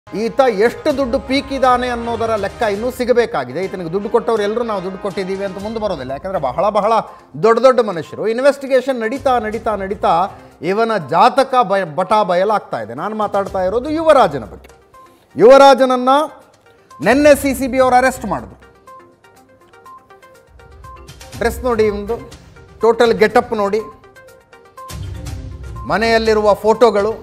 ಈತ ಎಷ್ಟು ದುಡ್ಡು ಪೀಕಿದಾನೆ ಅನ್ನೋದರ ಲೆಕ್ಕ ಇನ್ನೂ ಸಿಗಬೇಕಾಗಿದೆ ಈತನಿಗೆ ದುಡ್ಡು ಕೊಟ್ಟವ್ರು ಎಲ್ಲರೂ ನಾವು ದುಡ್ಡು ಕೊಟ್ಟಿದ್ದೀವಿ ಅಂತ ಮುಂದೆ ಬರೋದಿಲ್ಲ ಯಾಕಂದರೆ ಬಹಳ ಬಹಳ ದೊಡ್ಡ ದೊಡ್ಡ ಮನುಷ್ಯರು ಇನ್ವೆಸ್ಟಿಗೇಷನ್ ನಡೀತಾ ನಡೀತಾ ನಡೀತಾ ಇವನ ಜಾತಕ ಬಯ ಬಟಾ ಬಯಲಾಗ್ತಾ ಇದೆ ನಾನು ಮಾತಾಡ್ತಾ ಇರೋದು ಯುವರಾಜನ ಬಗ್ಗೆ ಯುವರಾಜನನ್ನು ನಿನ್ನೆ ಸಿ ಸಿ ಬಿ ಅವರು ಅರೆಸ್ಟ್ ಮಾಡಿದ್ರು ಡ್ರೆಸ್ ನೋಡಿ ಒಂದು ಟೋಟಲ್ ಗೆಟಪ್ ನೋಡಿ ಮನೆಯಲ್ಲಿರುವ ಫೋಟೋಗಳು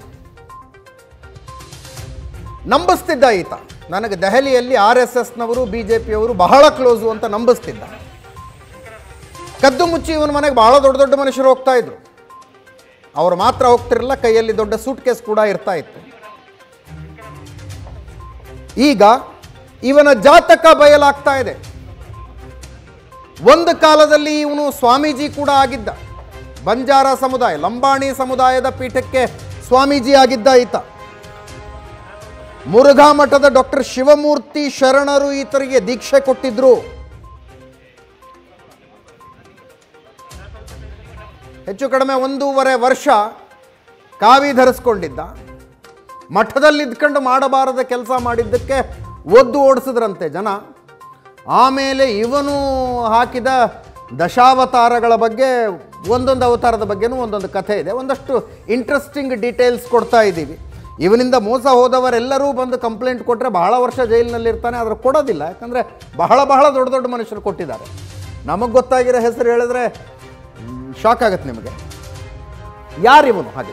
ನಂಬಿಸ್ತಿದ್ದ ಈತ ನನಗೆ ದೆಹಲಿಯಲ್ಲಿ ಆರ್ ಎಸ್ ಎಸ್ನವರು ಬಿ ಜೆ ಪಿಯವರು ಬಹಳ ಕ್ಲೋಸು ಅಂತ ನಂಬಿಸ್ತಿದ್ದ ಕದ್ದು ಮುಚ್ಚಿ ಇವನ ಮನೆಗೆ ಬಹಳ ದೊಡ್ಡ ದೊಡ್ಡ ಮನುಷ್ಯರು ಹೋಗ್ತಾ ಇದ್ರು ಅವರು ಮಾತ್ರ ಹೋಗ್ತಿರಲಿಲ್ಲ ಕೈಯಲ್ಲಿ ದೊಡ್ಡ ಸೂಟ್ ಕೇಸ್ ಕೂಡ ಇರ್ತಾ ಇತ್ತು ಈಗ ಇವನ ಜಾತಕ ಬಯಲಾಗ್ತಾ ಇದೆ ಒಂದು ಕಾಲದಲ್ಲಿ ಇವನು ಸ್ವಾಮೀಜಿ ಕೂಡ ಆಗಿದ್ದ ಬಂಜಾರ ಸಮುದಾಯ ಲಂಬಾಣಿ ಸಮುದಾಯದ ಪೀಠಕ್ಕೆ ಸ್ವಾಮೀಜಿ ಆಗಿದ್ದ ಈತ ಮುರುಘಾ ಮಠದ ಡಾಕ್ಟರ್ ಶಿವಮೂರ್ತಿ ಶರಣರು ಈತರಿಗೆ ದೀಕ್ಷೆ ಕೊಟ್ಟಿದ್ರು ಹೆಚ್ಚು ಕಡಿಮೆ ಒಂದೂವರೆ ವರ್ಷ ಕಾವಿ ಧರಿಸ್ಕೊಂಡಿದ್ದ ಮಠದಲ್ಲಿ ಇದ್ಕೊಂಡು ಮಾಡಬಾರದ ಕೆಲಸ ಮಾಡಿದ್ದಕ್ಕೆ ಒದ್ದು ಓಡಿಸಿದ್ರಂತೆ ಜನ ಆಮೇಲೆ ಇವನು ಹಾಕಿದ ದಶಾವತಾರಗಳ ಬಗ್ಗೆ ಒಂದೊಂದು ಅವತಾರದ ಬಗ್ಗೆನೂ ಒಂದೊಂದು ಕಥೆ ಇದೆ ಒಂದಷ್ಟು ಇಂಟ್ರೆಸ್ಟಿಂಗ್ ಡೀಟೇಲ್ಸ್ ಕೊಡ್ತಾ ಇದ್ದೀವಿ ಇವನಿಂದ ಮೋಸ ಹೋದವರೆಲ್ಲರೂ ಬಂದು ಕಂಪ್ಲೇಂಟ್ ಕೊಟ್ಟರೆ ಬಹಳ ವರ್ಷ ಜೈಲಿನಲ್ಲಿ ಇರ್ತಾನೆ ಆದರೆ ಕೊಡೋದಿಲ್ಲ ಯಾಕಂದರೆ ಬಹಳ ಬಹಳ ದೊಡ್ಡ ದೊಡ್ಡ ಮನುಷ್ಯರು ಕೊಟ್ಟಿದ್ದಾರೆ ನಮಗೆ ಗೊತ್ತಾಗಿರೋ ಹೆಸರು ಹೇಳಿದ್ರೆ ಶಾಕ್ ಆಗುತ್ತೆ ನಿಮಗೆ ಯಾರಿವನು ಹಾಗೆ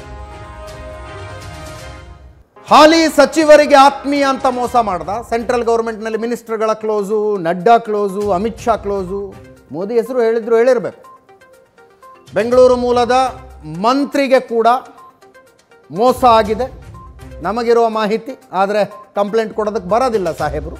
ಹಾಲಿ ಸಚಿವರಿಗೆ ಆತ್ಮೀಯ ಅಂತ ಮೋಸ ಮಾಡ್ದ ಸೆಂಟ್ರಲ್ ಗೌರ್ಮೆಂಟ್ನಲ್ಲಿ ಮಿನಿಸ್ಟರ್ಗಳ close Nadda close Amit Shah close Modi ಹೆಸರು ಹೇಳಿದ್ರು ಹೇಳಿರಬೇಕು ಬೆಂಗಳೂರು ಮೂಲದ ಮಂತ್ರಿಗೆ ಕೂಡ ಮೋಸ ಆಗಿದೆ ನಮಗಿರುವ ಮಾಹಿತಿ ಆದರೆ ಕಂಪ್ಲೇಂಟ್ ಕೊಡೋದಕ್ಕೆ ಬರೋದಿಲ್ಲ ಸಾಹೇಬರು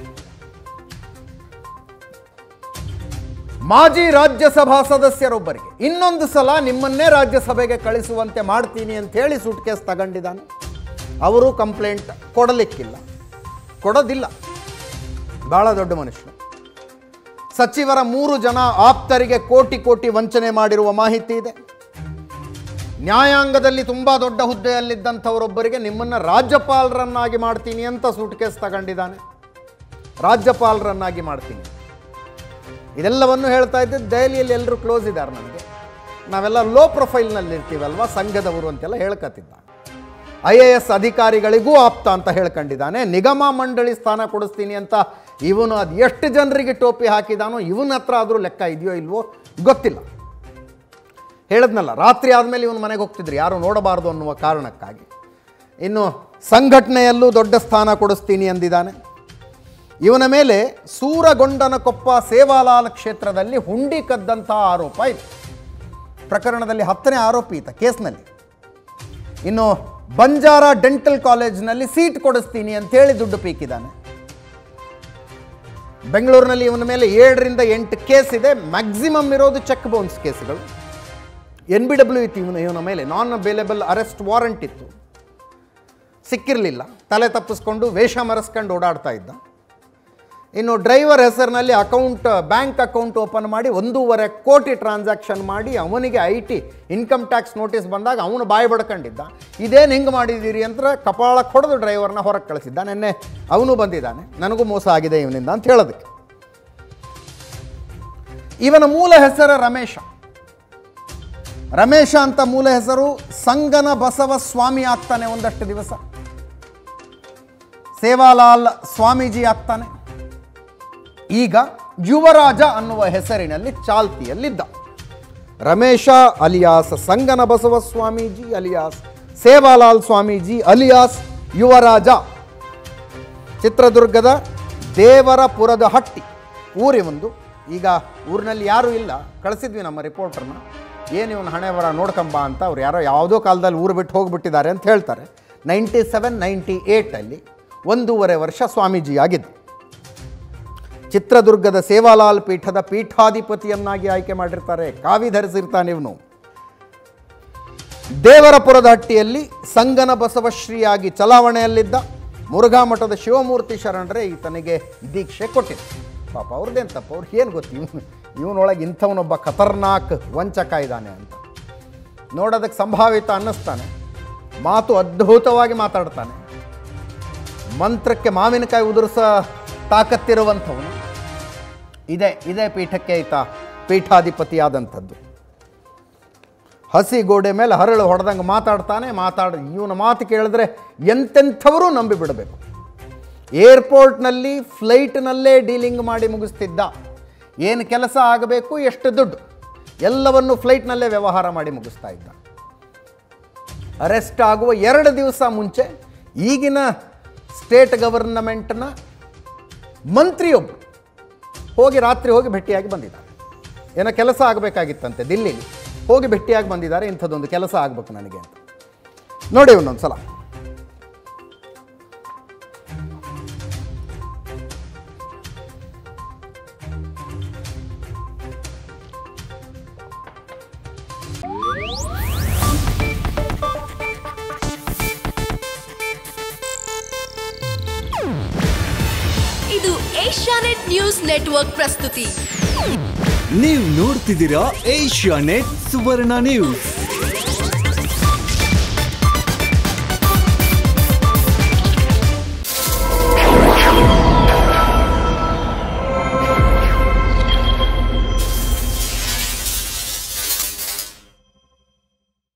ಮಾಜಿ ರಾಜ್ಯಸಭಾ ಸದಸ್ಯರೊಬ್ಬರಿಗೆ ಇನ್ನೊಂದು ಸಲ ನಿಮ್ಮನ್ನೇ ರಾಜ್ಯಸಭೆಗೆ ಕಳಿಸುವಂತೆ ಮಾಡ್ತೀನಿ ಅಂತ ಹೇಳಿ ಸೂಟ್ ಕೇಸ್ ತಗೊಂಡಿದ್ದಾನೆ ಅವರು ಕಂಪ್ಲೇಂಟ್ ಕೊಡಲಿಕ್ಕಿಲ್ಲ ಕೊಡೋದಿಲ್ಲ ಭಾಳ ದೊಡ್ಡ ಮನುಷ್ಯರು ಸಚಿವರ ಮೂರು ಜನ ಆಪ್ತರಿಗೆ ಕೋಟಿ ಕೋಟಿ ವಂಚನೆ ಮಾಡಿರುವ ಮಾಹಿತಿ ಇದೆ ನ್ಯಾಯಾಂಗದಲ್ಲಿ ತುಂಬ ದೊಡ್ಡ ಹುದ್ದೆಯಲ್ಲಿದ್ದಂಥವರೊಬ್ಬರಿಗೆ ನಿಮ್ಮನ್ನು ರಾಜ್ಯಪಾಲರನ್ನಾಗಿ ಮಾಡ್ತೀನಿ ಅಂತ ಸೂಟ್ ಕೇಸ್ ತಗೊಂಡಿದ್ದಾನೆ ರಾಜ್ಯಪಾಲರನ್ನಾಗಿ ಮಾಡ್ತೀನಿ ಇದೆಲ್ಲವನ್ನು ಹೇಳ್ತಾ ಇದ್ದೆ ದೆಹಲಿಯಲ್ಲಿ ಎಲ್ಲರೂ ಕ್ಲೋಸ್ ಇದ್ದಾರೆ ನನಗೆ ನಾವೆಲ್ಲ ಲೋ ಪ್ರೊಫೈಲ್ನಲ್ಲಿ ಇರ್ತೀವಲ್ವ ಸಂಘದವರು ಅಂತೆಲ್ಲ ಹೇಳ್ಕತ್ತಿದ್ದ ಐ ಎ ಎಸ್ ಅಧಿಕಾರಿಗಳಿಗೂ ಆಪ್ತ ಅಂತ ಹೇಳ್ಕೊಂಡಿದ್ದಾನೆ ನಿಗಮ ಮಂಡಳಿ ಸ್ಥಾನ ಕೊಡಿಸ್ತೀನಿ ಅಂತ ಇವನು ಅದು ಎಷ್ಟು ಜನರಿಗೆ ಟೋಪಿ ಹಾಕಿದಾನೋ ಇವನ ಹತ್ರ ಆದರೂ ಲೆಕ್ಕ ಇದೆಯೋ ಇಲ್ವೋ ಗೊತ್ತಿಲ್ಲ ಹೇಳದ್ನಲ್ಲ ರಾತ್ರಿ ಆದಮೇಲೆ ಇವನು ಮನೆಗೆ ಹೋಗ್ತಿದ್ರು ಯಾರು ನೋಡಬಾರ್ದು ಅನ್ನುವ ಕಾರಣಕ್ಕಾಗಿ ಇನ್ನು ಸಂಘಟನೆಯಲ್ಲೂ ದೊಡ್ಡ ಸ್ಥಾನ ಕೊಡಿಸ್ತೀನಿ ಅಂದಿದ್ದಾನೆ ಇವನ ಮೇಲೆ ಸೂರಗೊಂಡನಕೊಪ್ಪ ಸೇವಾಲಾಲ್ ಕ್ಷೇತ್ರದಲ್ಲಿ ಹುಂಡಿ ಕದ್ದಂತಹ ಆರೋಪ ಇದೆ ಪ್ರಕರಣದಲ್ಲಿ ಹತ್ತನೇ ಆರೋಪಿ ಈತ ಕೇಸ್ನಲ್ಲಿ ಇನ್ನು ಬಂಜಾರ ಡೆಂಟಲ್ ಕಾಲೇಜ್ನಲ್ಲಿ ಸೀಟ್ ಕೊಡಿಸ್ತೀನಿ ಅಂತೇಳಿ ದುಡ್ಡು ಪೀಕಿದ್ದಾನೆ ಬೆಂಗಳೂರಿನಲ್ಲಿ ಇವನ ಮೇಲೆ ಏಳರಿಂದ ಎಂಟು ಕೇಸ್ ಇದೆ ಮ್ಯಾಕ್ಸಿಮಮ್ ಇರೋದು ಚೆಕ್ ಬೌನ್ಸ್ ಕೇಸ್ಗಳು ಎನ್ ಬಿ ಡಬ್ಲ್ಯೂ ಇತ್ತು ಇವನು ಇವನ ಮೇಲೆ ನಾನ್ ಅವೈಲೇಬಲ್ ಅರೆಸ್ಟ್ ವಾರಂಟ್ ಇತ್ತು ಸಿಕ್ಕಿರಲಿಲ್ಲ ತಲೆ ತಪ್ಪಿಸ್ಕೊಂಡು ವೇಷ ಮರೆಸ್ಕೊಂಡು ಓಡಾಡ್ತಾ ಇದ್ದ ಇನ್ನು ಡ್ರೈವರ್ ಹೆಸರಿನಲ್ಲಿ ಅಕೌಂಟ್ ಬ್ಯಾಂಕ್ ಅಕೌಂಟ್ ಓಪನ್ ಮಾಡಿ ಒಂದೂವರೆ ಕೋಟಿ ಟ್ರಾನ್ಸಾಕ್ಷನ್ ಮಾಡಿ ಅವನಿಗೆ I T income tax notice ಬಂದಾಗ ಅವನು ಬಾಯಿ ಬಡ್ಕೊಂಡಿದ್ದ ಇದೇನು ಹಿಂಗೆ ಮಾಡಿದ್ದೀರಿ ಅಂತ ಕಪಾಳ ಹೊಡೆದು ಡ್ರೈವರ್ನ ಹೊರಗೆ ಕಳಿಸಿದ್ದ ನಿನ್ನೆ ಅವನು ಬಂದಿದ್ದಾನೆ ನನಗೂ ಮೋಸ ಆಗಿದೆ ಇವನಿಂದ ಅಂತ ಹೇಳೋದಕ್ಕೆ ಇವನ ಮೂಲ ಹೆಸರು ರಮೇಶ ರಮೇಶ ಅಂತ ಮೂಲ ಹೆಸರು ಸಂಗನ ಬಸವ ಸ್ವಾಮಿ ಆಗ್ತಾನೆ ಒಂದಷ್ಟು ದಿವಸ ಸೇವಾಲಾಲ್ ಸ್ವಾಮೀಜಿ ಆಗ್ತಾನೆ ಈಗ ಯುವರಾಜ ಅನ್ನುವ ಹೆಸರಿನಲ್ಲಿ ಚಾಲ್ತಿಯಲ್ಲಿದ್ದ Ramesh alias Sangana Basava Swamiji alias Sevalal Swamiji alias Yuvaraja ಚಿತ್ರದುರ್ಗದ ದೇವರಪುರದ ಹಟ್ಟಿ ಊರಿ ಒಂದು ಈಗ ಊರಿನಲ್ಲಿ ಯಾರೂ ಇಲ್ಲ ಕಳಿಸಿದ್ವಿ ನಮ್ಮ ರಿಪೋರ್ಟರ್ನ ಏನು ಇವನು ಹಣೆ ಬರ ನೋಡ್ಕಂಬ ಅಂತ ಅವ್ರು ಯಾರೋ ಯಾವುದೋ ಕಾಲದಲ್ಲಿ ಊರು ಬಿಟ್ಟು ಹೋಗಿಬಿಟ್ಟಿದ್ದಾರೆ ಅಂತ ಹೇಳ್ತಾರೆ ನೈಂಟಿ ಸೆವೆನ್ ನೈಂಟಿ ಏಯ್ಟಲ್ಲಿ ಒಂದೂವರೆ ವರ್ಷ ಸ್ವಾಮೀಜಿ ಆಗಿದ್ದು ಚಿತ್ರದುರ್ಗದ ಸೇವಾಲಾಲ್ ಪೀಠದ ಪೀಠಾಧಿಪತಿಯನ್ನಾಗಿ ಆಯ್ಕೆ ಮಾಡಿರ್ತಾರೆ ಕಾವಿ ಧರಿಸಿರ್ತಾನೆ ಇವನು ದೇವರಪುರದ ಹಟ್ಟಿಯಲ್ಲಿ ಸಂಗನ ಬಸವಶ್ರೀಯಾಗಿ ಚಲಾವಣೆಯಲ್ಲಿದ್ದ ಮುರುಘಾ ಮಠದ ಶಿವಮೂರ್ತಿ ಶರಣರೇ ಈತನಿಗೆ ದೀಕ್ಷೆ ಕೊಟ್ಟಿದ್ದ ಪಾಪ ಅವ್ರದ್ದೇನು ತಪ್ಪು ಅವ್ರಿಗೆ ಏನು ಗೊತ್ತು ಇವನು ಇವನೊಳಗೆ ಇಂಥವನೊಬ್ಬ ಖತರ್ನಾಕ್ ವಂಚಕ ಇದ್ದಾನೆ ಅಂತ ನೋಡೋದಕ್ಕೆ ಸಂಭಾವಿತ ಅನ್ನಿಸ್ತಾನೆ ಮಾತು ಅದ್ಭುತವಾಗಿ ಮಾತಾಡ್ತಾನೆ ಮಂತ್ರಕ್ಕೆ ಮಾವಿನಕಾಯಿ ಉದುರಿಸ ತಾಕತ್ತಿರುವಂಥವನು ಇದೇ ಇದೇ ಪೀಠಕ್ಕೆ ಈತ ಪೀಠಾಧಿಪತಿಯಾದಂಥದ್ದು ಹಸಿ ಗೋಡೆ ಮೇಲೆ ಹರಳು ಹೊಡೆದಂಗೆ ಮಾತಾಡ್ತಾನೆ ಮಾತಾಡ ಇವನ ಮಾತು ಕೇಳಿದ್ರೆ ಎಂತೆಂಥವರು ನಂಬಿ ಬಿಡಬೇಕು ಏರ್ಪೋರ್ಟ್ನಲ್ಲಿ ಫ್ಲೈಟ್ನಲ್ಲೇ ಡೀಲಿಂಗ್ ಮಾಡಿ ಮುಗಿಸ್ತಿದ್ದ ಏನು ಕೆಲಸ ಆಗಬೇಕು ಎಷ್ಟು ದುಡ್ಡು ಎಲ್ಲವನ್ನು ಫ್ಲೈಟ್ನಲ್ಲೇ ವ್ಯವಹಾರ ಮಾಡಿ ಮುಗಿಸ್ತಾ ಇದ್ದ ಅರೆಸ್ಟ್ ಆಗುವ ಎರಡು ದಿವಸ ಮುಂಚೆ ಈಗಿನ ಸ್ಟೇಟ್ ಗವರ್ನಮೆಂಟ್ನ ಮಂತ್ರಿಯೊಬ್ಬರು ಹೋಗಿ ರಾತ್ರಿ ಹೋಗಿ ಭೇಟಿಯಾಗಿ ಬಂದಿದ್ದಾರೆ ಏನೋ ಕೆಲಸ ಆಗಬೇಕಾಗಿತ್ತಂತೆ ದಿಲ್ಲಿಲಿ ಹೋಗಿ ಭೇಟಿಯಾಗಿ ಬಂದಿದ್ದಾರೆ ಇಂಥದ್ದೊಂದು ಕೆಲಸ ಆಗಬೇಕು ನನಗೆ ಅಂತ ನೋಡಿ ಒಂದೊಂದು ಸಲ ಇದು ಏಷ್ಯಾನೆಟ್ ನ್ಯೂಸ್ ನೆಟ್ವರ್ಕ್ ಪ್ರಸ್ತುತಿ ನೀವು ನೋಡ್ತಿದ್ದೀರಾ ಏಷ್ಯಾ ನೆಟ್ ಸುವರ್ಣ ನ್ಯೂಸ್